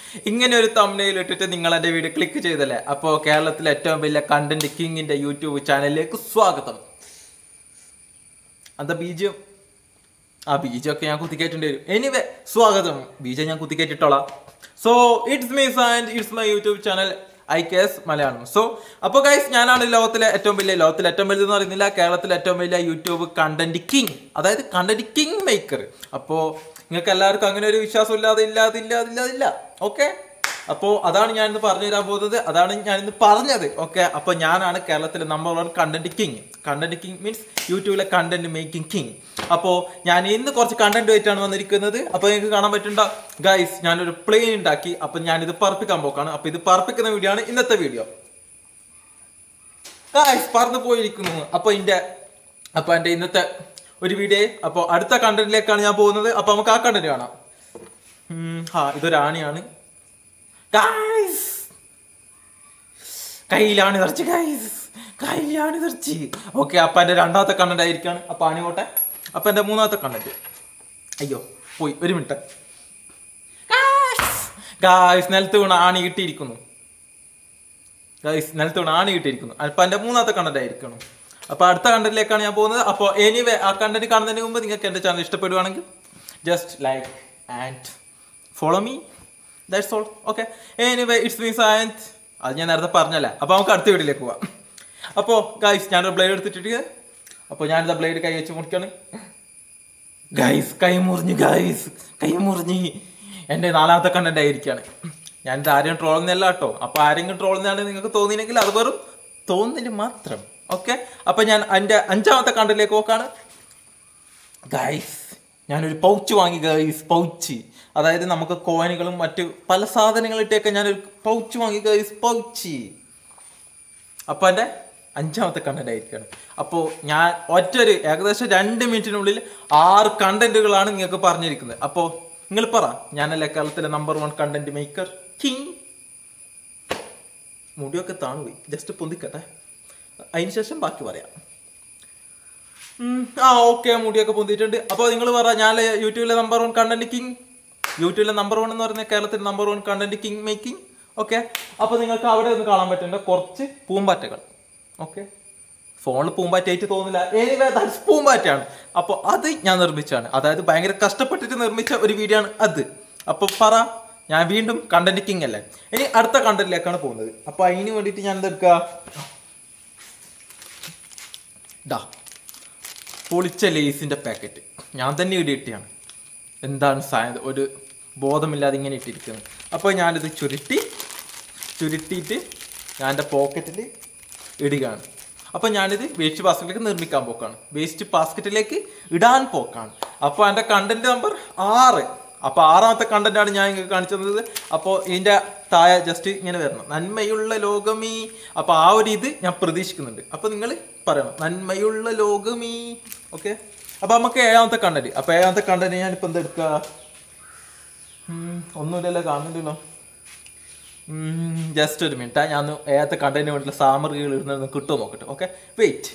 ഇങ്ങനെ ഒരു തമ്മനയിൽ ഇട്ടിട്ട് നിങ്ങൾ എൻ്റെ വീഡിയോ ക്ലിക്ക് ചെയ്തല്ലേ അപ്പോൾ കേരളത്തിലെ ഏറ്റവും വലിയ കണ്ടന്റ് കിങ്ങിന്റെ യൂട്യൂബ് ചാനലിലേക്ക് സ്വാഗതം എന്താ ബീജം ആ ബീജമൊക്കെ ഞാൻ കുത്തിക്കേറ്റേണ്ടി വരും എനിവേ സ്വാഗതം ബീജം ഞാൻ കുത്തിക്കേറ്റിട്ടോളാം so it's me and it's my YouTube channel I K S Malayalam so അപ്പോൾ ഗൈസ് ഞാനാണ് ലോകത്തിലെ ഏറ്റവും വലിയ ലോകത്തിലെ ഏറ്റവും വലുതെന്ന് പറയുന്നില്ല കേരളത്തിലെ ഏറ്റവും വലിയ യൂട്യൂബ് കണ്ടന്റ് കിങ് അതായത് കണ്ടന്റ് കിങ് മേക്കർ അപ്പോൾ നിങ്ങൾക്ക് എല്ലാവർക്കും അങ്ങനെ ഒരു വിശ്വാസം ഇല്ലാതെ ഇല്ലാതെ ഇല്ലാതെ ഇല്ലാതെ ഇല്ല ഓക്കെ അപ്പോൾ അതാണ് ഞാൻ ഇന്ന് പറഞ്ഞു തരാൻ പോകുന്നത് അതാണ് ഞാൻ ഇന്ന് പറഞ്ഞത് ഓക്കെ അപ്പോൾ ഞാനാണ് കേരളത്തിലെ number one content king content king means യൂട്യൂബിലെ കണ്ടന്റ് മേക്കിംഗ് കിങ് അപ്പോൾ ഞാൻ ഇന്ന് കുറച്ച് കണ്ടന്റ് ആയിട്ടാണ് വന്നിരിക്കുന്നത് അപ്പോൾ നിങ്ങൾക്ക് കാണാൻ പറ്റുണ്ട ഗൈസ് ഞാനൊരു പ്ലെയിൻ ഉണ്ടാക്കി അപ്പോൾ ഞാനിത് പറപ്പിക്കാൻ പോക്കാണ് അപ്പോൾ ഇത് പറപ്പിക്കുന്ന വീഡിയോ ആണ് ഇന്നത്തെ വീഡിയോ ഗൈസ് പറന്ന് പോയിരിക്കുന്നു അപ്പോൾ ഇതിൻ്റെ അപ്പോൾ എൻ്റെ ഇന്നത്തെ ഒരു വീഡിയോ അപ്പോൾ അടുത്ത കണ്ടന്റിലേക്കാണ് ഞാൻ പോകുന്നത് അപ്പോൾ നമുക്ക് ആ കണ്ടന്റ് കാണാം ഉം, ആ ഇതൊരു ആണിയാണ് ഗൈസ് കയ്യിലാണ് തെറിച്ച് ഗൈസ് കയ്യിലാണ് തെറിച്ച് ഓക്കെ അപ്പൊ എന്റെ രണ്ടാമത്തെ കണ്ടന്റ് ആയിരിക്കാണ് അപ്പൊ ആണി പോട്ടെ അപ്പൊ എന്റെ മൂന്നാമത്തെ കണ്ടന്റ് അയ്യോ പോയി ഒരു മിനിറ്റ് ഗായ്സ് നിലത്ത് വീണ ആണി കിട്ടിയിരിക്കുന്നു ഗൈസ് നിലത്ത് വീണ ആണി കിട്ടിയിരിക്കുന്നു അപ്പൊ എന്റെ മൂന്നാമത്തെ കണ്ടന്റ് ആയിരിക്കണം അപ്പൊ അടുത്ത കണ്ടന്റിലേക്കാണ് ഞാൻ പോകുന്നത് അപ്പോൾ എനിവേ ആ കണ്ടന്റ് കാണുന്നതിന് മുമ്പ് നിങ്ങൾക്ക് എന്റെ ചാനൽ ഇഷ്ടപ്പെടുവാണെങ്കിൽ just like and follow me that's all okay anyway it's me Sayans അത് ഞാൻ നേരത്തെ പറഞ്ഞല്ലേ അപ്പോൾ നമുക്ക് അടുത്ത വീട്ടിലേക്ക് പോവാം അപ്പോൾ ഗൈസ് ഞാനൊരു ബ്ലേഡ് എടുത്തിട്ട് അപ്പോൾ ഞാനിതാ ബ്ലേഡ് കൈ വെച്ച് മുറിക്കാണ് ഗൈസ് കൈ മുറിഞ്ഞു ഗൈസ് കൈ മുറിഞ്ഞ് എൻ്റെ നാലാമത്തെ കണ്ടന്റ് ആയിരിക്കാണ് ഞാനിത് ആരെയും ട്രോളുന്നല്ല കേട്ടോ അപ്പോൾ ആരെങ്കിലും ട്രോളുന്നതാണ് നിങ്ങൾക്ക് തോന്നിയില്ലെങ്കിൽ അത് വെറും തോന്നില്ല മാത്രം ഓക്കെ അപ്പോൾ ഞാൻ എൻ്റെ അഞ്ചാമത്തെ കണ്ടന്റിലേക്ക് നോക്കാണ് ഗൈസ് ഞാനൊരു പൗച്ച് വാങ്ങി ഗൈസ് പൗച്ച് അതായത് നമുക്ക് കോയിനുകളും മറ്റു പല സാധനങ്ങളിട്ടൊക്കെ ഞാനൊരു പൗച്ച് വാങ്ങി ഗൈസ് പൗച്ച് അപ്പോൾ എൻ്റെ അഞ്ചാമത്തെ കണ്ടന്റ് ആയിരിക്കുകയാണ് അപ്പോൾ ഞാൻ ഒറ്റൊരു ഏകദേശം രണ്ട് മിനിറ്റിനുള്ളിൽ ആറ് കണ്ടന്റുകളാണ് നിങ്ങൾക്ക് പറഞ്ഞിരിക്കുന്നത് അപ്പോൾ നിങ്ങൾ പറ ഞാനല്ലേ കേരളത്തിലെ number one content maker king മുടിയൊക്കെ താണുപോയി ജസ്റ്റ് പൊന്തിക്കട്ടെ അതിന് ശേഷം ബാക്കി പറയാം ഉം, ആ ഓക്കെ മുടിയൊക്കെ പൊന്തിയിട്ടുണ്ട് അപ്പോൾ നിങ്ങൾ പറ ഞാൻ യൂട്യൂബിലെ നമ്പർ വൺ കണ്ടന്റ് കിങ് യൂട്യൂബിലെ നമ്പർ വൺ എന്ന് പറഞ്ഞാൽ കേരളത്തിലെ number one content king making okay അപ്പോൾ നിങ്ങൾക്ക് അവിടെ ഒന്ന് കാണാൻ പറ്റുന്ന കുറച്ച് പൂമ്പാറ്റകൾ ഓക്കെ ഫോണിൽ പൂമ്പാറ്റയായിട്ട് തോന്നില്ല എനിവേ ദാറ്റ്സ് പൂമ്പാറ്റയാണ് അപ്പോൾ അത് ഞാൻ നിർമ്മിച്ചാണ് അതായത് ഭയങ്കര കഷ്ടപ്പെട്ടിട്ട് നിർമ്മിച്ച ഒരു വീഡിയോ ആണ് അത് അപ്പോൾ പറ ഞാൻ വീണ്ടും കണ്ടന്റ് കിങ് അല്ലേ ഇനി അടുത്ത കണ്ടന്റിലേക്കാണ് പോകുന്നത് അപ്പോൾ അതിന് വേണ്ടിയിട്ട് ഞാൻ എന്തെടുക്കുക ഡാ പൊളിച്ച ലേസിൻ്റെ പാക്കറ്റ് ഞാൻ തന്നെ ഇടിയിട്ടാണ് എന്താണ് സാധനം ഒരു ബോധമില്ലാതെ ഇങ്ങനെ ഇട്ടിരിക്കുന്നത് അപ്പോൾ ഞാനിത് ചുരുട്ടി ചുരുട്ടിയിട്ട് ഞാൻ എൻ്റെ പോക്കറ്റിൽ ഇടുകയാണ് അപ്പോൾ ഞാനിത് വേസ്റ്റ് ബാസ്ക്കറ്റിലേക്ക് നിർമ്മിക്കാൻ പോക്കാണ് വേസ്റ്റ് ബാസ്ക്കറ്റിലേക്ക് ഇടാൻ പോക്കാണ് അപ്പോൾ എൻ്റെ കണ്ടന്റ് നമ്പർ ആറ് അപ്പോൾ ആറാമത്തെ കണ്ടന്റാണ് ഞാൻ നിങ്ങൾക്ക് കാണിച്ചു തന്നത് അപ്പോൾ ഇതിൻ്റെ താഴെ ജസ്റ്റ് ഇങ്ങനെ വരണം നന്മയുള്ള ലോകമീ അപ്പോൾ ആ ഒരു ഇത് ഞാൻ പ്രതീക്ഷിക്കുന്നുണ്ട് അപ്പോൾ നിങ്ങൾ പറയണം നന്മയുള്ള ലോകമീ ഓക്കെ അപ്പോൾ നമുക്ക് ഏഴാമത്തെ കണ്ടന്റ് അപ്പോൾ ഏഴാമത്തെ കണ്ടന്റ് ഞാനിപ്പോൾ എന്താ എടുക്കുക ഉം, ഒന്നുമില്ലല്ലോ കാണുന്നുണ്ടല്ലോ ജസ്റ്റ് ഒരു മിനിറ്റ് ഞാൻ ഒന്ന് ഏഴത്തെ കണ്ടന്റിന് വേണ്ടിയുള്ള സാമഗ്രികൾ ഇടുന്നത് കിട്ടുമോ നോക്കട്ടെ ഓക്കെ വെയിറ്റ്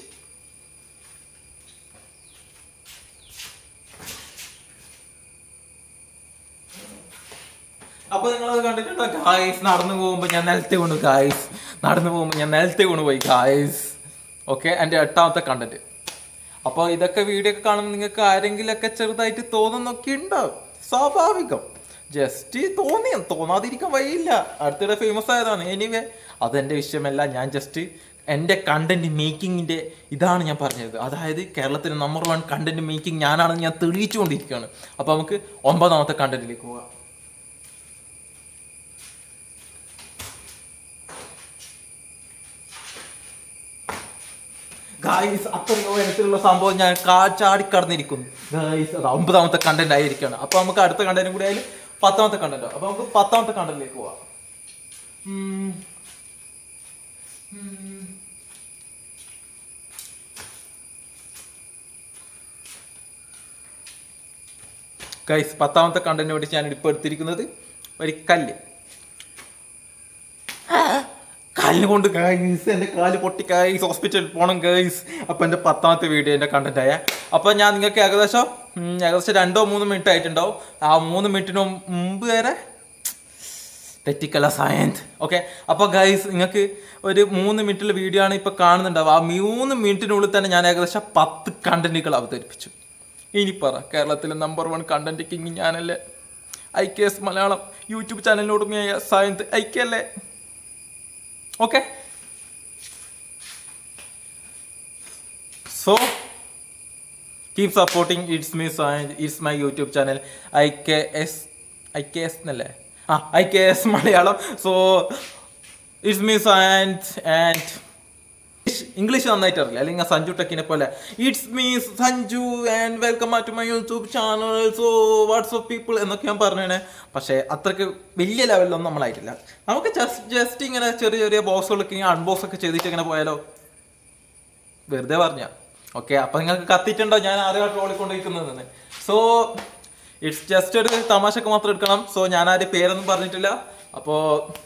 അപ്പൊ നിങ്ങൾ കണ്ടിട്ടുണ്ടോ ഗായ്സ് നടന്നു പോകുമ്പോൾ ഞാൻ നിലത്തെ കൊണ്ടു ഗായ്സ് നടന്നു പോകുമ്പോൾ ഞാൻ നിലത്തെ കൊണ്ടുപോയി ഗായ്സ് ഓക്കെ എൻ്റെ എട്ടാമത്തെ കണ്ടന്റ് അപ്പോൾ ഇതൊക്കെ വീഡിയോ ഒക്കെ കാണുമ്പോൾ നിങ്ങൾക്ക് ആരെങ്കിലുമൊക്കെ ചെറുതായിട്ട് തോന്നുന്നൊക്കെ ഉണ്ടാവും സ്വാഭാവികം ജസ്റ്റ് തോന്നി തോന്നാതിരിക്കാൻ വഴിയില്ല അടുത്തിടെ ഫേമസ് ആയതാണ് എനിവേ അതെൻ്റെ വിഷയമല്ല ഞാൻ ജസ്റ്റ് എൻ്റെ കണ്ടന്റ് മേക്കിങ്ങിൻ്റെ ഇതാണ് ഞാൻ പറഞ്ഞത് അതായത് കേരളത്തിലെ നമ്പർ വൺ കണ്ടന്റ് മേക്കിംഗ് ഞാനാണെന്ന് ഞാൻ തെളിയിച്ചുകൊണ്ടിരിക്കുകയാണ് അപ്പോൾ നമുക്ക് ഒമ്പതാമത്തെ കണ്ടന്റിലേക്ക് പോകാം ഗായ്സ് അത്രയോ ഇനത്തിലുള്ള സംഭവം ഞാൻ കാ- ചാടിക്കടന്നിരിക്കുന്നു ഗായ്സ് അത് ഒമ്പതാമത്തെ കണ്ടന്റ് ആയിരിക്കാണ് അപ്പൊ നമുക്ക് അടുത്ത കണ്ടന്റും കൂടി ആയാലും പത്താമത്തെ കണ്ടന്റ് അപ്പൊ നമുക്ക് പത്താമത്തെ കണ്ടന്റിലേക്ക് പോവാം ഉം. ഉം. ഗൈസ് പത്താമത്തെ കണ്ടന്റിന് വേണ്ടി ഞാൻ ഇപ്പോൾ എടുത്തിരിക്കുന്നത് ഒരു കല്ല് കല്ല് കൊണ്ട് ഗൈസ് എൻ്റെ കാല് പൊട്ടി ഗൈസ് ഹോസ്പിറ്റലിൽ പോകണം ഗൈസ് അപ്പോൾ എൻ്റെ പത്താമത്തെ വീഡിയോ എൻ്റെ കണ്ടന്റ് ആയ അപ്പോൾ ഞാൻ നിങ്ങൾക്ക് ഏകദേശം ഉം, ഏകദേശം രണ്ടോ മൂന്നോ മിനിറ്റ് ആയിട്ടുണ്ടാവും ആ മൂന്ന് മിനിറ്റിന് മുമ്പ് വരെ തെറ്റിക്കല സയൻസ് ഓക്കെ അപ്പോൾ ഗൈസ് നിങ്ങൾക്ക് ഒരു മൂന്ന് മിനിറ്റിൽ വീഡിയോ ആണ് ഇപ്പോൾ കാണുന്നുണ്ടാവും ആ മൂന്ന് മിനിറ്റിനുള്ളിൽ തന്നെ ഞാൻ ഏകദേശം പത്ത് കണ്ടന്റുകൾ അവതരിപ്പിച്ചു ഇനി പറ കേരളത്തിലെ നമ്പർ വൺ കണ്ടന്റ് കിങ് ഞാനല്ലേ I K S Malayalam YouTube ചാനലിനോടുമയായ സയൻസ് ഐക്യല്ലേ okay so keep supporting it's me Sayans it's my YouTube channel I K S I K S എന്നല്ലേ ആ I K S Malayalam so it's me Sayans and English നന്നായിട്ട് അറിയില്ല അല്ലെങ്കിൽ സഞ്ജു ടെക്കിനെ പോലെ it's me Sanju and welcome to my YouTube channel so WhatsApp people എന്നൊക്കെ ഞാൻ പറഞ്ഞേ പക്ഷേ അത്രയ്ക്ക് വലിയ ലെവലിലൊന്നും നമ്മളായിട്ടില്ല നമുക്ക് ജസ്റ്റ് ജസ്റ്റ് ഇങ്ങനെ ചെറിയ ചെറിയ ബോക്സുകളൊക്കെ ഇങ്ങനെ അൺബോക്സ് ഒക്കെ ചെയ്തിട്ട് ഇങ്ങനെ പോയാലോ വെറുതെ പറഞ്ഞ ഓക്കെ അപ്പൊ നിങ്ങൾക്ക് കത്തിട്ടുണ്ടോ ഞാൻ ആരെയാണ് ട്രോളിക്കൊണ്ടിരിക്കുന്നതെന്ന് സോ ഇറ്റ്സ് ജസ്റ്റ് ഒരു തമാശക്ക് മാത്രം എടുക്കണം സോ ഞാൻ ആരും പേരൊന്നും പറഞ്ഞിട്ടില്ല അപ്പോൾ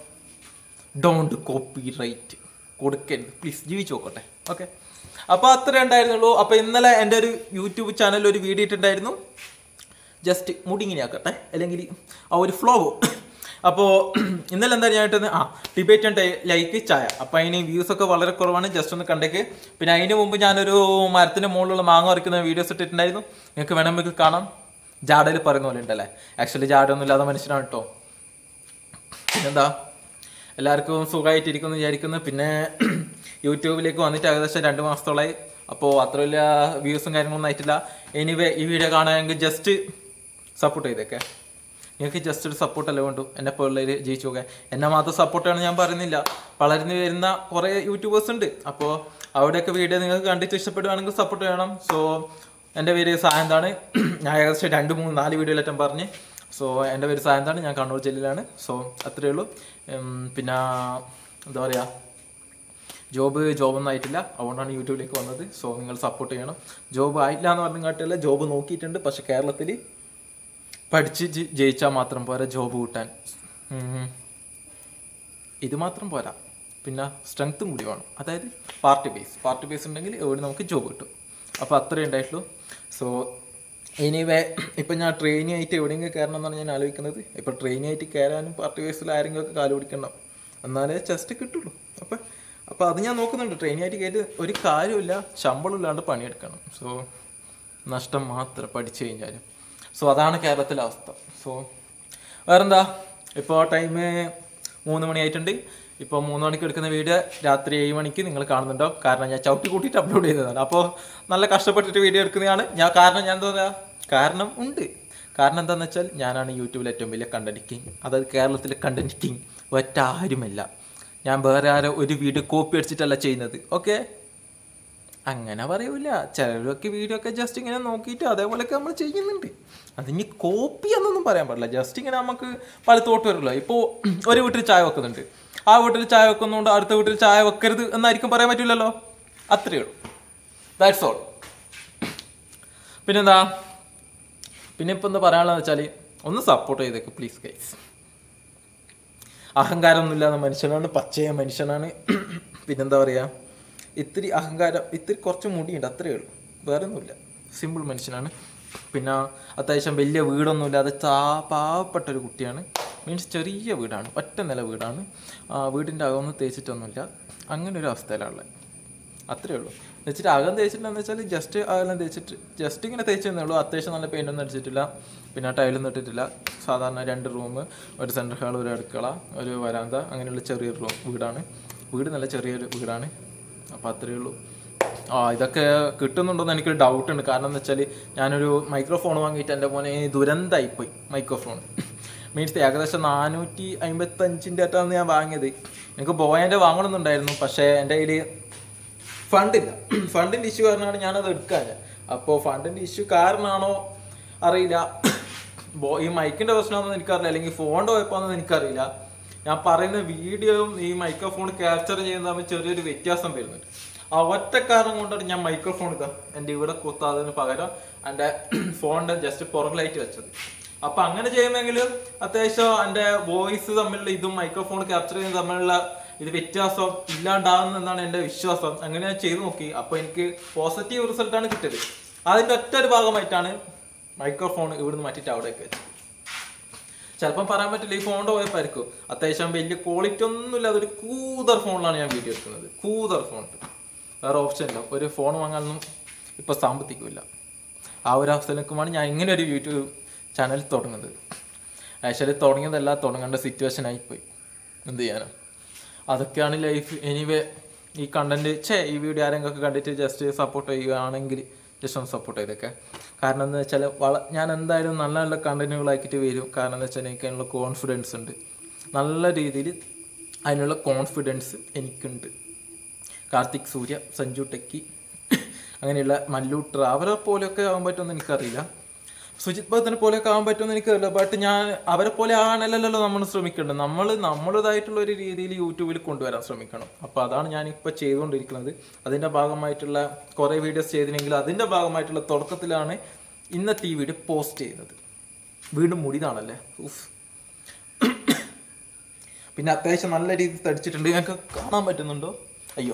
ഡോണ്ട് കോപ്പി റൈറ്റ് കൊടുക്കരുത് പ്ലീസ് ജീവിച്ചു നോക്കട്ടെ ഓക്കെ അപ്പോൾ അത്രേ ഉണ്ടായിരുന്നുള്ളൂ അപ്പോൾ ഇന്നലെ എൻ്റെ ഒരു യൂട്യൂബ് ചാനലിൽ ഒരു വീഡിയോ ഇട്ടിട്ടുണ്ടായിരുന്നു ജസ്റ്റ് മുടി ഇങ്ങനെ ആക്കട്ടെ അല്ലെങ്കിൽ ആ ഒരു ഫ്ലോ അപ്പോൾ ഇന്നലെ എന്താ ഞാൻ ഇട്ടത് ആ ഡിബേറ്റ് ആൻഡ് ലൈക്ക് ചായ അപ്പോൾ അതിന് വ്യൂസ് ഒക്കെ വളരെ കുറവാണ് ജസ്റ്റ് ഒന്ന് കണ്ടേക്ക് പിന്നെ അതിന് മുമ്പ് ഞാനൊരു മരത്തിൻ്റെ മുകളിലുള്ള മാങ്ങ വരയ്ക്കുന്ന വീഡിയോസ് ഇട്ടിട്ടുണ്ടായിരുന്നു നിങ്ങൾക്ക് വേണമെങ്കിൽ കാണാം ജാടയിൽ പറയുന്ന പോലെ ഉണ്ടല്ലേ ആക്ച്വലി ജാടൊന്നും ഇല്ലാത്ത മനുഷ്യനാണ് കേട്ടോ പിന്നെന്താ എല്ലാവർക്കും സുഖമായിട്ടിരിക്കുന്നു വിചാരിക്കുന്നു പിന്നെ യൂട്യൂബിലേക്ക് വന്നിട്ട് ഏകദേശം രണ്ട് മാസത്തോളമായി അപ്പോൾ അത്ര വലിയ വ്യൂസും കാര്യങ്ങളൊന്നും ആയിട്ടില്ല എനിവേ ഈ വീഡിയോ കാണുകയാണെങ്കിൽ ജസ്റ്റ് സപ്പോർട്ട് ചെയ്തേക്കെ നിങ്ങൾക്ക് ജസ്റ്റ് ഒരു സപ്പോർട്ടല്ലേ വേണ്ടു എന്നെ പോലുള്ളവർ ജയിച്ചു പോകാൻ എന്നെ മാത്രം സപ്പോർട്ടാണ് ഞാൻ പറയുന്നില്ല വളർന്നു വരുന്ന കുറേ യൂട്യൂബേഴ്സ് ഉണ്ട് അപ്പോൾ അവിടെയൊക്കെ വീഡിയോ നിങ്ങൾക്ക് കണ്ടിട്ട് ഇഷ്ടപ്പെടുകയാണെങ്കിൽ സപ്പോർട്ട് ചെയ്യണം സോ എൻ്റെ പേര് സായന്താണ് ഞാൻ ഏകദേശം രണ്ട് മൂന്ന് നാല് വീഡിയോയിലേറ്റം പറഞ്ഞ് സോ എൻ്റെ പേര് സായന്താണ് ഞാൻ കണ്ണൂർ ജില്ലയിലാണ് സോ അത്രയേ ഉള്ളൂ ഉം, പിന്നെ എന്താ പറയുക ജോബ് ജോബൊന്നും ആയിട്ടില്ല അതുകൊണ്ടാണ് യൂട്യൂബിലേക്ക് വന്നത് സോ നിങ്ങൾ സപ്പോർട്ട് ചെയ്യണം ജോബ് ആയില്ല എന്ന് പറഞ്ഞ കാട്ടില്ല ജോബ് നോക്കിയിട്ടുണ്ട് പക്ഷെ കേരളത്തിൽ പഠിച്ച് ജി- ജയിച്ചാൽ മാത്രം പോരാ ജോബ് കിട്ടാൻ ഉം. ഇത് മാത്രം പോരാ പിന്നെ സ്ട്രെങ്ത്തും കൂടി വേണം അതായത് പാർട്ടി ബേസ് പാർട്ടി ബേസ് ഉണ്ടെങ്കിൽ എവിടെ നമുക്ക് ജോബ് കിട്ടും അപ്പോൾ അത്രേ ഉണ്ടായിട്ടുള്ളൂ സോ എനിവേ ഇപ്പം ഞാൻ ട്രെയിനി ആയിട്ട് എവിടെയെങ്കിലും കയറണം എന്നാണ് ഞാൻ ആലോചിക്കുന്നത് ഇപ്പം ട്രെയിനി ആയിട്ട് കയറാനും പാർട്ടി ബേസിൽ ആരെങ്കിലും ഒക്കെ കാല് പിടിക്കണം എന്നാലേ ചെസ്റ്റ് കിട്ടുള്ളൂ അപ്പം അപ്പോൾ അത് ഞാൻ നോക്കുന്നുണ്ട് ട്രെയിനി ആയിട്ട് കയറ്റി ഒരു കാര്യമില്ല ശമ്പളം ഇല്ലാണ്ട് പണിയെടുക്കണം സോ നഷ്ടം മാത്രം പഠിച്ചു കഴിഞ്ഞാലും സോ അതാണ് കേരളത്തിലെ അവസ്ഥ സോ വേറെന്താ ഇപ്പോൾ ടൈം മൂന്ന് മണിയായിട്ടുണ്ട് ഇപ്പോൾ മൂന്ന് മണിക്ക് എടുക്കുന്ന വീഡിയോ രാത്രി ഏഴ് മണിക്ക് നിങ്ങൾ കാണുന്നുണ്ടോ കാരണം ഞാൻ ചവിട്ടി കൂട്ടിയിട്ട് അപ്ലോഡ് ചെയ്തതാണ് അപ്പോൾ നല്ല കഷ്ടപ്പെട്ടിട്ട് വീഡിയോ എടുക്കുന്നതാണ് ഞാൻ കാരണം ഞാൻ എന്താ പറയുക കാരണം ഉണ്ട് കാരണം എന്താണെന്ന് വെച്ചാൽ ഞാനാണ് യൂട്യൂബിൽ ഏറ്റവും വലിയ കണ്ടന്റ് കിങ് അതായത് കേരളത്തിലെ കണ്ടന്റ് കിങ് ഒറ്റ ആരുമല്ല ഞാൻ വേറെ ആരോ ഒരു വീഡിയോ കോപ്പി അടിച്ചിട്ടല്ല ചെയ്യുന്നത് ഓക്കെ അങ്ങനെ പറയൂല ചിലരൊക്കെ വീഡിയോ ഒക്കെ ജസ്റ്റ് ഇങ്ങനെ നോക്കിയിട്ട് അതേപോലെയൊക്കെ നമ്മൾ ചെയ്യുന്നുണ്ട് അതിന് കോപ്പി എന്നൊന്നും പറയാൻ പാടില്ല ജസ്റ്റ് ഇങ്ങനെ നമുക്ക് പല തോട്ട് വരുമല്ലോ ഇപ്പോൾ ഒരു വീട്ടിൽ ചായ വെക്കുന്നുണ്ട് ആ വീട്ടിൽ ചായ വെക്കുന്നുണ്ട് അടുത്ത വീട്ടിൽ ചായ വെക്കരുത് എന്നായിരിക്കും പറയാൻ പറ്റില്ലല്ലോ അത്രയേ ഉള്ളൂ ദാറ്റ്സ് ഓൾ പിന്നെന്താ പിന്നെ ഇപ്പം എന്താ പറയാനുള്ളതെന്ന് വെച്ചാൽ ഒന്ന് സപ്പോർട്ട് ചെയ്തേക്ക് പ്ലീസ് ഗൈസ് അഹങ്കാരമൊന്നും ഇല്ലാത്ത മനുഷ്യനാണ് പച്ചയ മനുഷ്യനാണ് പിന്നെന്താ പറയുക ഇത്തിരി അഹങ്കാരം ഇത്തിരി കുറച്ച് മുടിയുണ്ട് അത്രയേ ഉള്ളൂ വേറെ ഒന്നുമില്ല സിമ്പിൾ മനുഷ്യനാണ് പിന്നെ അത്യാവശ്യം വലിയ വീടൊന്നും ഇല്ലാതെ ചാ പാവപ്പെട്ട ഒരു കുട്ടിയാണ് മീൻസ് ചെറിയ വീടാണ് ഒറ്റ നില വീടാണ് ആ, വീടിൻ്റെ അകമൊന്നും തേച്ചിട്ടൊന്നുമില്ല അങ്ങനെ ഒരു അവസ്ഥയിലാണുള്ളത് അത്രേ ഉള്ളൂ വെച്ചിട്ട് അകം തേച്ചിട്ടുണ്ടെന്ന് വെച്ചാൽ ജസ്റ്റ് അകലം തേച്ചിട്ട് ജസ്റ്റ് ഇങ്ങനെ തേച്ചെന്നേ ഉള്ളൂ അത്യാവശ്യം നല്ല പെയിൻ്റ് ഒന്നും അടിച്ചിട്ടില്ല പിന്നെ ടൈലൊന്നും ഇട്ടിട്ടില്ല സാധാരണ രണ്ട് റൂം ഒരു സെൻട്രൽ ഹാൾ ഒരു അടുക്കള ഒരു വരാന്ത അങ്ങനെയുള്ള ചെറിയൊരു റൂം വീടാണ് വീട് നല്ല ചെറിയൊരു വീടാണ് അപ്പോൾ അത്രയേ ഉള്ളൂ ആ ഇതൊക്കെ കിട്ടുന്നുണ്ടോന്ന് എനിക്കൊരു ഡൗട്ട് ഉണ്ട് കാരണം എന്ന് വെച്ചാൽ ഞാനൊരു മൈക്രോഫോൺ വാങ്ങിയിട്ട് എൻ്റെ മോനെ ദുരന്തമായിപ്പോയി മൈക്രോഫോൺ മീൻസ് ഏകദേശം നാനൂറ്റി അമ്പത്തഞ്ചിൻ്റെ അറ്റാണ് ഞാൻ വാങ്ങിയത് എനിക്ക് ബോയൻ്റെ വാങ്ങണമെന്നുണ്ടായിരുന്നു പക്ഷേ എൻ്റെ കയ്യിൽ ഫണ്ടില്ല ഫണ്ടിന്റെ ഇഷ്യൂ കാരണമാണ് ഞാനത് എടുക്കാൻ അപ്പോൾ ഫണ്ടിന്റെ ഇഷ്യൂ കാരണമാണോ അറിയില്ല ബോ- ഈ മൈക്കിന്റെ പ്രശ്നമാണെന്ന് എനിക്കറിയില്ല അല്ലെങ്കിൽ ഫോണിന്റെ കുഴപ്പമാണെന്ന് എനിക്കറിയില്ല ഞാൻ പറയുന്ന വീഡിയോയും ഈ മൈക്രോഫോൺ ക്യാപ്ചർ ചെയ്യുന്ന തമ്മിൽ ചെറിയൊരു വ്യത്യാസം വരുന്നുണ്ട് ആ ഒറ്റ കാരണം കൊണ്ടാണ് ഞാൻ മൈക്രോഫോൺ ഇതാ എൻ്റെ ഇവിടെ കുത്താതിന് പകരം എൻ്റെ ഫോണിന്റെ ജസ്റ്റ് പുറകിലായിട്ട് വെച്ചത് അപ്പൊ അങ്ങനെ ചെയ്യുമെങ്കിൽ അത്യാവശ്യം എൻ്റെ വോയിസ് തമ്മിലുള്ള ഇതും മൈക്രോഫോൺ ക്യാപ്ചർ ചെയ്യുന്നത് തമ്മിലുള്ള ഇത് വ്യത്യാസം ഇല്ലാണ്ടാകും എന്നാണ് എൻ്റെ വിശ്വാസം അങ്ങനെ ഞാൻ ചെയ്തു നോക്കി അപ്പൊ എനിക്ക് പോസിറ്റീവ് റിസൾട്ടാണ് കിട്ടിയത് അതിന്റെ ഒറ്റ ഒരു ഭാഗമായിട്ടാണ് മൈക്രോഫോൺ ഇവിടുന്ന് മാറ്റിയിട്ട് അവിടേക്ക് വെച്ചത് ചിലപ്പം പറയാൻ പറ്റില്ല ഈ ഫോണിൻ്റെ പോയപ്പായിരിക്കും അത്യാവശ്യം വലിയ ക്വാളിറ്റി ഒന്നുമില്ല അതൊരു കൂതർ ഫോണിലാണ് ഞാൻ വീഡിയോ എടുക്കുന്നത് കൂതർ ഫോൺ വേറെ ഓപ്ഷൻ ഇല്ല ഒരു ഫോൺ വാങ്ങാനൊന്നും ഇപ്പോൾ സാമ്പത്തികമില്ല ആ ഒരു അവസ്ഥയിൽ നിൽക്കുമ്പോഴാണ് ഞാൻ ഇങ്ങനെ ഒരു യൂട്യൂബ് ചാനൽ തുടങ്ങുന്നത് ആക്ച്വലി തുടങ്ങിയതല്ല തുടങ്ങേണ്ട സിറ്റുവേഷൻ ആയിപ്പോയി എന്ത് ചെയ്യാനാ അതൊക്കെയാണ് ലൈഫ് എനിവേ ഈ കണ്ടന്റ് ഛേ ഈ വീഡിയോ ആരെങ്കിലും കണ്ടിട്ട് ജസ്റ്റ് സപ്പോർട്ട് ചെയ്യുകയാണെങ്കിൽ ജസ്റ്റ് ഒന്ന് സപ്പോർട്ട് ചെയ്തൊക്കെ കാരണം എന്താ വെച്ചാൽ വള ഞാൻ എന്തായാലും നല്ല നല്ല കണ്ടന്റുകളാക്കിയിട്ട് വരും കാരണം എന്താ വെച്ചാൽ എനിക്ക് അതിനുള്ള കോൺഫിഡൻസ് ഉണ്ട് നല്ല രീതിയിൽ അതിനുള്ള കോൺഫിഡൻസ് എനിക്കുണ്ട് കാർത്തിക് സൂര്യ സഞ്ജു ടെക്കി അങ്ങനെയുള്ള മല്ലു ട്രാവലർ പോലെയൊക്കെ ആകാൻ പറ്റുമെന്ന് എനിക്കറിയില്ല സുജിത് ഭക്തനെ പോലെയൊക്കെ ആകാൻ പറ്റുമെന്ന് എനിക്കറിയില്ല ബട്ട് ഞാൻ അവരെ പോലെ ആണല്ലോ നമ്മൾ ശ്രമിക്കേണ്ടത് നമ്മൾ നമ്മുടേതായിട്ടുള്ള ഒരു രീതിയിൽ യൂട്യൂബിൽ കൊണ്ടുവരാൻ ശ്രമിക്കണം അപ്പോൾ അതാണ് ഞാനിപ്പോൾ ചെയ്തുകൊണ്ടിരിക്കുന്നത് അതിൻ്റെ ഭാഗമായിട്ടുള്ള കുറേ വീഡിയോസ് ചെയ്തിനെങ്കിൽ അതിൻ്റെ ഭാഗമായിട്ടുള്ള തുടക്കത്തിലാണ് ഇന്നത്തെ ഈ വീഡിയോ പോസ്റ്റ് ചെയ്യുന്നത് വീണ്ടും മുടിതാണല്ലേ ഉഫ് പിന്നെ അത്യാവശ്യം നല്ല രീതിയിൽ തടിച്ചിട്ടുണ്ട് ഞങ്ങൾക്ക് കാണാൻ പറ്റുന്നുണ്ടോ അയ്യോ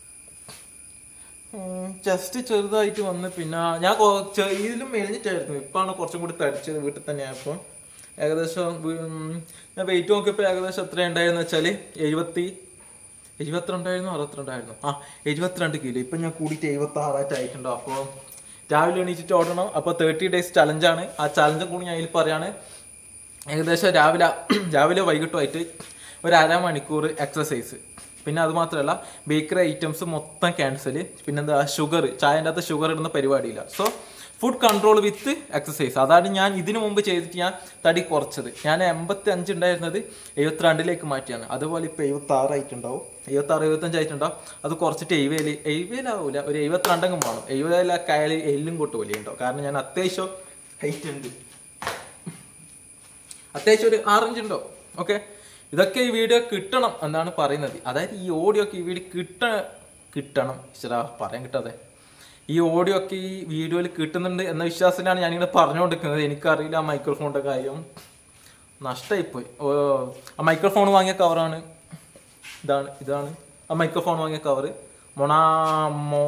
ജസ്റ്റ് ചെറുതായിട്ട് വന്ന് പിന്നെ ഞാൻ കൊ- ചെ- ഇതിലും മെലിഞ്ഞിട്ടായിരുന്നു ഇപ്പാണ് കുറച്ചും കൂടി തടിച്ചത് വീട്ടിൽ തന്നെയായപ്പോൾ ഏകദേശം വീ- ഉം, ഞാൻ വെയിറ്റ് നോക്കിയപ്പോൾ ഏകദേശം എത്ര ഉണ്ടായിരുന്നു വെച്ചാൽ എഴുപത്തി എഴുപത്തിരണ്ടായിരുന്നു അറുപത്തിരണ്ടായിരുന്നു ആ എഴുപത്തിരണ്ട് കിലോ ഇപ്പം ഞാൻ കൂടിയിട്ട് എഴുപത്തി ആറായിട്ട് ആയിട്ടുണ്ടോ അപ്പോൾ രാവിലെ എണീച്ചിട്ട് ഓടണം അപ്പോൾ തേർട്ടി ഡേയ്സ് ചലഞ്ചാണ് ആ ചലഞ്ചും കൂടി ഞാൻ ഇതിൽ പറയാണ് ഏകദേശം രാവിലെ രാവിലെ വൈകിട്ടുമായിട്ട് ഒരു അരമണിക്കൂർ എക്സസൈസ് പിന്നെ അത് മാത്രമല്ല ബേക്കറി ഐറ്റംസ് മൊത്തം ക്യാൻസൽ പിന്നെന്താ ഷുഗർ ചായൻ്റെ അകത്ത് ഷുഗർ ഇടുന്ന പരിപാടിയില്ല so food control with exercise അതാണ് ഞാൻ ഇതിനു മുമ്പ് ചെയ്തിട്ട് ഞാൻ തടി കുറച്ചത് ഞാൻ എൺപത്തി അഞ്ച് ഉണ്ടായിരുന്നത് എഴുപത്തിരണ്ടിലേക്ക് മാറ്റിയാണ് അതുപോലെ ഇപ്പോൾ എഴുപത്തി ആറായിട്ടുണ്ടാവും എഴുപത്തി ആറ് എഴുപത്തഞ്ച് ആയിട്ടുണ്ടാവും അത് കുറച്ചിട്ട് എഴുപതിൽ എഴുപതിലാവൂല ഒരു എഴുപത്തിരണ്ടെങ്കിലും വേണം എഴുപതിലൊക്കെ ആയാൽ എല്ലും കൊട്ട് വലിയുണ്ടാവും കാരണം ഞാൻ അത്യാവശ്യം ഹൈറ്റ് ഉണ്ട് അത്യാവശ്യം ഒരു ആറഞ്ച് ഉണ്ടോ ഓക്കെ ഇതൊക്കെ ഈ വീഡിയോ കിട്ടണം എന്നാണ് പറയുന്നത് അതായത് ഈ ഓഡിയോ ഒക്കെ ഈ വീഡിയോ കിട്ട കിട്ടണം ഇച്ചിരാ പറയാൻ കിട്ടാതെ ഈ ഓഡിയോ ഒക്കെ ഈ വീഡിയോയിൽ കിട്ടുന്നുണ്ട് എന്ന വിശ്വാസത്തിലാണ് ഞാനിങ്ങനെ പറഞ്ഞുകൊണ്ടിരിക്കുന്നത് എനിക്കറിയില്ല ആ മൈക്രോഫോണിൻ്റെ കാര്യം നഷ്ടമായിപ്പോയി ഓ ആ മൈക്രോഫോൺ വാങ്ങിയ കവറാണ് ഇതാണ് ഇതാണ് ആ മൈക്രോഫോൺ വാങ്ങിയ കവറ് മൊണാമോ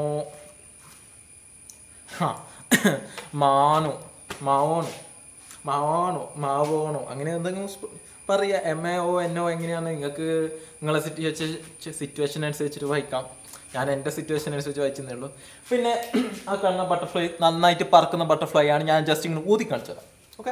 ആ മാനു മാവോണു മാവാണോ മാവോണോ അങ്ങനെ എന്തെങ്കിലും സ്പ- പറയാ M A O N O എങ്ങനെയാണ് നിങ്ങൾക്ക് നിങ്ങളെ സിറ്റുവേഷൻ സിറ്റുവേഷൻ അനുസരിച്ചിട്ട് വായിക്കാം ഞാൻ എൻ്റെ സിറ്റുവേഷൻ അനുസരിച്ച് വായിച്ചതേ ഉള്ളൂ പിന്നെ ആ കാണുന്ന ബട്ടർഫ്ലൈ നന്നായിട്ട് പറക്കുന്ന ബട്ടർഫ്ലൈ ആണ് ഞാൻ ജസ്റ്റ് ഇങ്ങനെ ഊതി കാണിച്ചു തരാം ഓക്കെ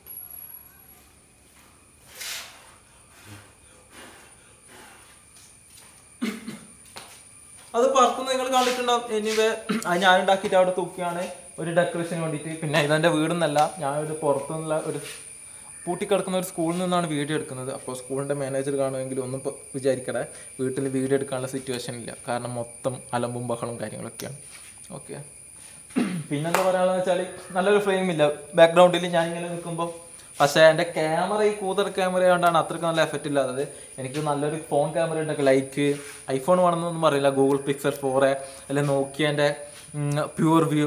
അത് പറക്കുന്നത് നിങ്ങൾ കണ്ടിട്ടുണ്ടാവും എനിവേ അത് ഞാൻ ഉണ്ടാക്കിയിട്ട് അവിടെ തൂക്കിയാണ് ഒരു ഡെക്കറേഷന് വേണ്ടിയിട്ട് പിന്നെ ഇതെൻ്റെ വീടെന്നല്ല ഞാനൊരു പുറത്തുനിന്നുള്ള ഒരു പൂട്ടിക്കിടക്കുന്ന ഒരു സ്കൂളിൽ നിന്നാണ് വീഡിയോ എടുക്കുന്നത് അപ്പോൾ സ്കൂളിൻ്റെ മാനേജർ കാണുമെങ്കിൽ ഒന്നും ഇപ്പൊ വിചാരിക്കട്ടെ വീട്ടിൽ വീഡിയോ എടുക്കാനുള്ള സിറ്റുവേഷൻ ഇല്ല കാരണം മൊത്തം അലമ്പും ബഹളും കാര്യങ്ങളൊക്കെയാണ് ഓക്കെ പിന്നെന്താ പറയാനുള്ളത് വെച്ചാൽ നല്ലൊരു ഫ്രെയിം ഇല്ല ബാക്ക്ഗ്രൗണ്ടിൽ ഞാൻ ഇങ്ങനെ നിൽക്കുമ്പോൾ പക്ഷേ എൻ്റെ ക്യാമറ ഈ കൂതർ ക്യാമറ ആയതുകൊണ്ടാണ് അത്രയ്ക്ക് നല്ല എഫക്റ്റ് ഇല്ലാത്തത് എനിക്ക് നല്ലൊരു ഫോൺ ക്യാമറ ഉണ്ടൊക്കെ ലൈക്ക് ഐഫോൺ വേണമെന്നൊന്നും പറയില്ല ഗൂഗിൾ പിക്സൽ ഫോറ് അല്ലെങ്കിൽ നോക്കിയൻ്റെ പ്യൂർ വ്യൂ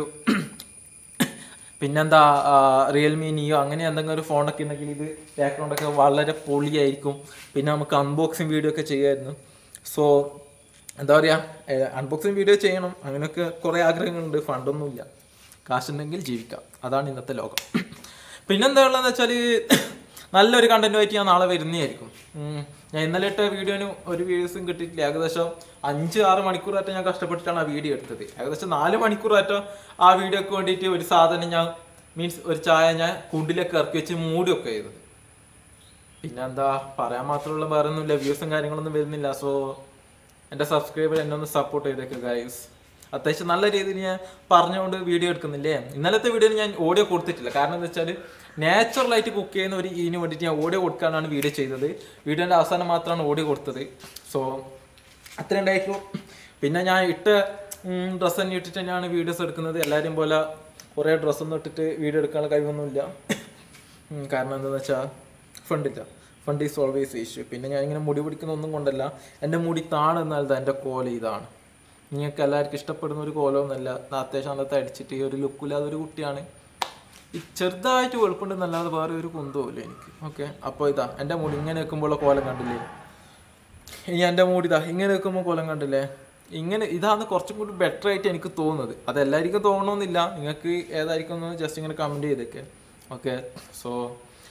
പിന്നെന്താ റിയൽമി നിയോ അങ്ങനെ എന്തെങ്കിലും ഒരു ഫോണൊക്കെ ഉണ്ടെങ്കിൽ ഇത് ബാക്ക്ഗ്രൗണ്ടൊക്കെ വളരെ പൊളിയായിരിക്കും പിന്നെ നമുക്ക് അൺബോക്സിങ് വീഡിയോ ഒക്കെ ചെയ്യായിരുന്നു സോ എന്താ പറയുക അൺബോക്സിങ് വീഡിയോ ചെയ്യണം അങ്ങനെയൊക്കെ കുറേ ആഗ്രഹങ്ങളുണ്ട് ഫണ്ടൊന്നുമില്ല കാശുണ്ടെങ്കിൽ ജീവിക്കാം അതാണ് ഇന്നത്തെ ലോകം പിന്നെന്താ ഉള്ളതെന്ന് വെച്ചാൽ നല്ലൊരു കണ്ടന്റുമായിട്ട് ഞാൻ നാളെ വരുന്നതായിരിക്കും ഉം. ഞാൻ ഇന്നലെ ഇട്ട വീഡിയോന് ഒരു വ്യൂസും കിട്ടിയിട്ടില്ല ഏകദേശം അഞ്ച് ആറ് മണിക്കൂറായിട്ട് ഞാൻ കഷ്ടപ്പെട്ടിട്ടാണ് ആ വീഡിയോ എടുത്തത് ഏകദേശം നാല് മണിക്കൂറായിട്ട് ആ വീഡിയോക്ക് വേണ്ടിയിട്ട് ഒരു സാധനം ഞാൻ മീൻസ് ഒരു ചായ ഞാൻ കുണ്ടിലേക്ക് ഇറക്കി വെച്ച് മൂടിയൊക്കെ ചെയ്തത് പിന്നെ എന്താ പറയാൻ മാത്രമുള്ള വേറെ ഒന്നുമില്ല വ്യൂസും കാര്യങ്ങളൊന്നും വരുന്നില്ല സോ എൻ്റെ സബ്സ്ക്രൈബർ എന്നെ ഒന്ന് സപ്പോർട്ട് ചെയ്തേക്ക് ഗൈസ് അത്യാവശ്യം നല്ല രീതിയിൽ ഞാൻ പറഞ്ഞുകൊണ്ട് വീഡിയോ എടുക്കുന്നില്ലേ ഇന്നലത്തെ വീഡിയോയിൽ ഞാൻ ഓഡിയോ കൊടുത്തിട്ടില്ല കാരണം എന്താ വെച്ചാൽ നാച്ചുറലായിട്ട് കുക്ക് ചെയ്യുന്ന ഒരു ഇതിന് വേണ്ടിയിട്ട് ഞാൻ ഓഡിയോ കൊടുക്കാനാണ് വീഡിയോ ചെയ്തത് വീഡിയോൻ്റെ അവസാനം മാത്രമാണ് ഓഡിയോ കൊടുത്തത് സോ അത്ര ഉണ്ടായിട്ടുള്ളൂ പിന്നെ ഞാൻ ഇട്ട ഡ്രസ്സ് തന്നെ ഇട്ടിട്ട് തന്നെയാണ് വീഡിയോസ് എടുക്കുന്നത് എല്ലാവരും പോലെ കുറേ ഡ്രസ്സൊന്നും ഇട്ടിട്ട് വീഡിയോ എടുക്കാനുള്ള കഴിവൊന്നുമില്ല ഉം, കാരണം എന്താണെന്ന് വെച്ചാൽ ഫണ്ടില്ല ഫണ്ട് ഈസ് ഓൾവേസ് ഇഷ്യൂ പിന്നെ ഞാൻ ഇങ്ങനെ മുടി പിടിക്കുന്ന ഒന്നും കൊണ്ടല്ല എൻ്റെ മുടി താണെന്നാൽ എൻ്റെ കോല ഇതാണ് നിങ്ങൾക്ക് എല്ലാവർക്കും ഇഷ്ടപ്പെടുന്ന ഒരു കോലമൊന്നുമല്ല ഞാൻ അത്യാവശ്യം അന്നത്തെ അടിച്ചിട്ട് ഈ ഒരു ലുക്കില്ലാതെ ഒരു കുട്ടിയാണ് ഈ ചെറുതായിട്ട് വെളുപ്പുണ്ടെന്നല്ലാതെ വേറെ ഒരു കുന്തവുമില്ല എനിക്ക് ഓക്കെ അപ്പോൾ ഇതാ എൻ്റെ മുടി ഇങ്ങനെ വെക്കുമ്പോഴുള്ള കോലം കണ്ടില്ലേ ഇനി എൻ്റെ മൂടി ഇതാ ഇങ്ങനെ വെക്കുമ്പോൾ കോലം കണ്ടില്ലേ ഇങ്ങനെ ഇതാണ് കുറച്ചും കൂടി ബെറ്റർ ആയിട്ട് എനിക്ക് തോന്നുന്നത് അത് എല്ലാവർക്കും തോന്നണമെന്നില്ല നിങ്ങൾക്ക് ഏതായിരിക്കും എന്ന് ജസ്റ്റ് ഇങ്ങനെ കമൻറ്റ് ചെയ്തേക്കെ okay so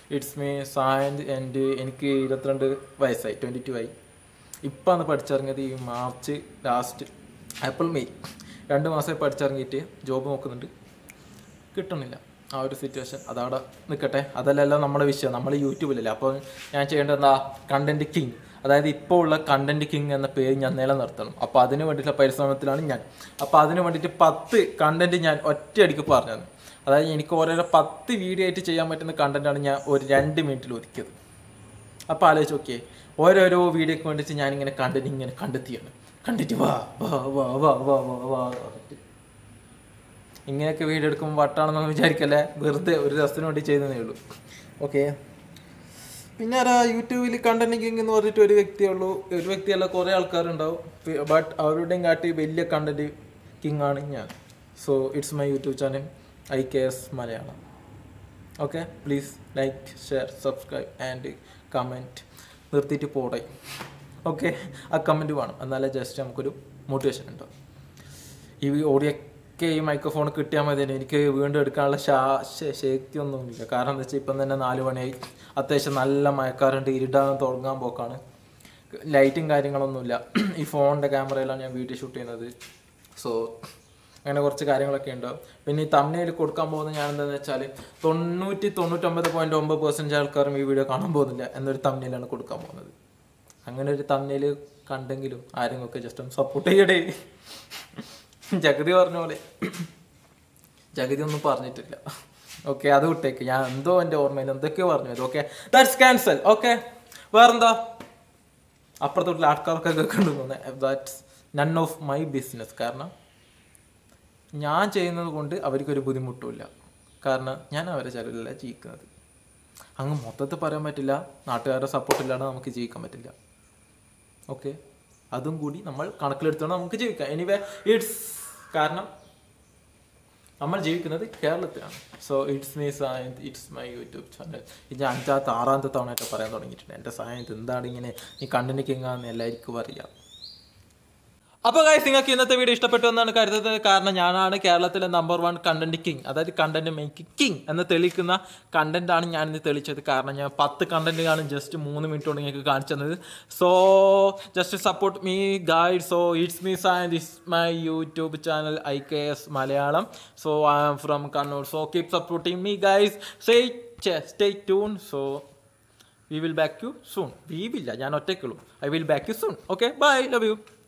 it's me Sayan എൻ്റെ എനിക്ക് ഇരുപത്തിരണ്ട് വയസ്സായി ട്വൻറ്റി ടു ആയി ഇപ്പാണ് പഠിച്ചിറങ്ങിയത് ഈ മാർച്ച് ലാസ്റ്റ് ഏപ്രിൽ മെയ് രണ്ട് മാസമായി പഠിച്ചിറങ്ങിയിട്ട് ജോബ് നോക്കുന്നുണ്ട് കിട്ടണില്ല ആ ഒരു സിറ്റുവേഷൻ അതവിടെ നിൽക്കട്ടെ അതല്ലല്ലോ നമ്മുടെ വിഷയം നമ്മൾ യൂട്യൂബിലല്ലേ അപ്പോൾ ഞാൻ ചെയ്യേണ്ടത് എന്താ കണ്ടന്റ് കിങ് അതായത് ഇപ്പോൾ ഉള്ള കണ്ടന്റ് കിങ് എന്ന പേര് ഞാൻ നിലനിർത്തണം അപ്പോൾ അതിന് വേണ്ടിയിട്ടുള്ള പരിശ്രമത്തിലാണ് ഞാൻ അപ്പോൾ അതിന് വേണ്ടിയിട്ട് പത്ത് കണ്ടന്റ് ഞാൻ ഒറ്റയടിക്ക് പറഞ്ഞത് അതായത് എനിക്ക് ഓരോരോ പത്ത് വീഡിയോ ആയിട്ട് ചെയ്യാൻ പറ്റുന്ന കണ്ടന്റാണ് ഞാൻ ഒരു രണ്ട് മിനിറ്റിൽ ഒതുക്കിയത് അപ്പോൾ ആലോചിച്ച് നോക്കിയേ ഓരോരോ വീഡിയോക്ക് വേണ്ടിയിട്ട് ഞാനിങ്ങനെ കണ്ടന്റ് ഇങ്ങനെ കണ്ടെത്തിയാണ് കണ്ടിട്ട് വാ വാ വാ വാ വാ വാ വാ പറഞ്ഞിട്ട് ഇങ്ങനെയൊക്കെ വീഡിയോ എടുക്കുമ്പോൾ വട്ടാണെന്നൊന്നും വിചാരിക്കല്ലേ വെറുതെ ഒരു രസത്തിന് വേണ്ടി ചെയ്തതേ ഉള്ളൂ ഓക്കെ പിന്നെ ആരാ യൂട്യൂബിൽ കണ്ടന്റ് കിങ് എന്ന് പറഞ്ഞിട്ട് ഒരു വ്യക്തിയേ ഉള്ളൂ ഒരു വ്യക്തിയല്ല കുറേ ആൾക്കാരുണ്ടാവും ബട്ട് അവരുടെയും കാട്ടി വലിയ കണ്ടന്റ് കിങ് ആണ് ഞാൻ so it's my YouTube channel I K S Malayalam okay please like share subscribe and comment നിർത്തിയിട്ട് പോടെ ഓക്കെ ആ കമൻറ്റ് വേണം എന്നാലേ ജസ്റ്റ് നമുക്കൊരു മോട്ടിവേഷൻ ഉണ്ടാവും ഈ ഓഡിയൊക്കെ ഈ മൈക്രോഫോൺ കിട്ടിയാൽ മതി എനിക്ക് വീണ്ടും എടുക്കാനുള്ള ശാ ശ- ശക്തിയൊന്നുമില്ല കാരണം എന്താ വെച്ചാൽ ഇപ്പം തന്നെ നാല് മണിയായി അത്യാവശ്യം നല്ല മഴക്കാറുണ്ട് ഇരുടാൻ തുടങ്ങാൻ പോക്കാണ് ലൈറ്റും കാര്യങ്ങളൊന്നുമില്ല ഈ ഫോണിൻ്റെ ക്യാമറയിലാണ് ഞാൻ വീഡിയോ ഷൂട്ട് ചെയ്യുന്നത് സോ അങ്ങനെ കുറച്ച് കാര്യങ്ങളൊക്കെ ഉണ്ട് പിന്നെ ഈ തമ്മിൽ കൊടുക്കാൻ പോകുന്നത് ഞാൻ എന്താണെന്ന് വെച്ചാൽ തൊണ്ണൂറ്റി തൊണ്ണൂറ്റൊമ്പത് പോയിൻറ്റ് ഒമ്പത് പെർസെൻറ്റ് ആൾക്കാരും ഈ വീഡിയോ കാണാൻ പോകുന്നില്ല എന്നൊരു തമ്മിലാണ് കൊടുക്കാൻ പോകുന്നത് അങ്ങനെ ഒരു തമ്മിൽ കണ്ടെങ്കിലും ആരെങ്കിലും ഒക്കെ ജസ്റ്റ് ഒന്ന് സപ്പോർട്ട് ചെയ്യടേ ജഗതി പറഞ്ഞ പോലെ ജഗതി ഒന്നും പറഞ്ഞിട്ടില്ല ഓക്കെ അത് വിട്ടേക്ക് ഞാൻ എന്തോ എൻ്റെ ഓർമ്മയിൽ എന്തൊക്കെയോ പറഞ്ഞു ഓക്കെ ദാറ്റ്സ് ക്യാൻസൽ ഓക്കെ വേറെന്താ അപ്പുറത്തോട്ടുള്ള ആൾക്കാർക്കൊക്കെ കേൾക്കണ്ടെന്ന് that's none of my business കാരണം ഞാൻ ചെയ്യുന്നത് കൊണ്ട് അവർക്കൊരു ബുദ്ധിമുട്ടുമില്ല കാരണം ഞാൻ അവരെ ചിലവിലല്ല ജീവിക്കുന്നത് അങ്ങ് മൊത്തത്തിൽ പറയാൻ പറ്റില്ല നാട്ടുകാരുടെ സപ്പോർട്ട് ഇല്ലാതെ നമുക്ക് ജീവിക്കാൻ പറ്റില്ല ഓക്കെ അതും കൂടി നമ്മൾ കണക്കിലെടുത്തോണ്ട് നമുക്ക് ജീവിക്കാം എനിവേ ഇറ്റ്സ് കാരണം നമ്മൾ ജീവിക്കുന്നത് കേരളത്തിലാണ് so it's me Sayanth it's my YouTube channel ഇത് ഞാൻ അഞ്ചാമത്തെ ആറാമത്തെ തവണയായിട്ട് പറയാൻ തുടങ്ങിയിട്ടുണ്ട് എൻ്റെ സായന്ത് എന്താണ് ഇങ്ങനെ നീ കണ്ടിന് കിങ്ങാന്ന് എല്ലാവർക്കും അറിയാം അപ്പോൾ ഗൈസ് നിങ്ങൾക്ക് ഇന്നത്തെ വീഡിയോ ഇഷ്ടപ്പെട്ടു എന്നാണ് കരുതുന്നത് കാരണം ഞാനാണ് കേരളത്തിലെ നമ്പർ വൺ കണ്ടന്റ് കിങ് അതായത് കണ്ടന്റ് മേക്കിംഗ് കിങ് എന്ന് തെളിയിക്കുന്ന കണ്ടന്റ് ആണ് ഞാൻ ഇന്ന് തെളിയിച്ചത് കാരണം ഞാൻ പത്ത് കണ്ടന്റ് കാണും ജസ്റ്റ് മൂന്ന് മിനിറ്റ് കൊണ്ട് നിങ്ങൾക്ക് കാണിച്ചു തന്നത് so just support me guide so it's me Sand it's my YouTube channel I K S Malayalam so I am from Kannur so keep supporting me guys stay stay tune so we will back you soon we will ഞാൻ ഒറ്റയ്ക്കുള്ളൂ I will back you soon okay bye love U